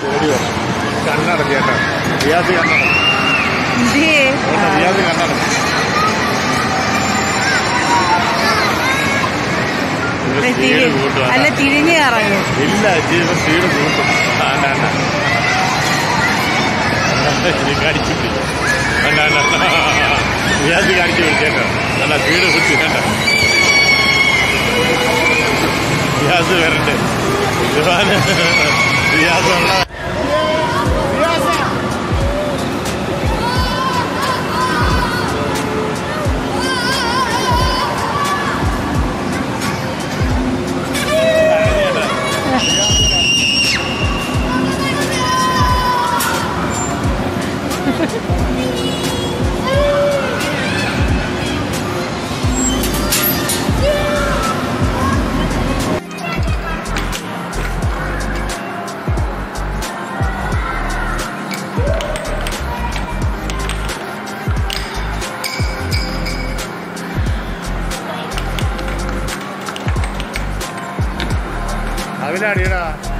കണ്ണടക്കി കേട്ടോ റിയാസ് കണ്ണടക്കി എന്തേ റിയാസ് കണ്ണടക്കി അല്ല, തിരി- അല്ല തിരിഞ്ഞു കറങ്ങും ഇല്ല ജീവിതം സ്പീഡ് കൂട്ടും അല്ല അല്ല ഇത് കാണിച്ചു പിടി. അല്ല അല്ല റിയാസ് കാണിച്ചു പിടിച്ചേട്ടോ അല്ല സ്പീഡ് കുത്തി വേണ്ട റിയാസ് വരട്ടെ ഇവാന് റിയാസ് ഉള്ള അതിലടിയടാ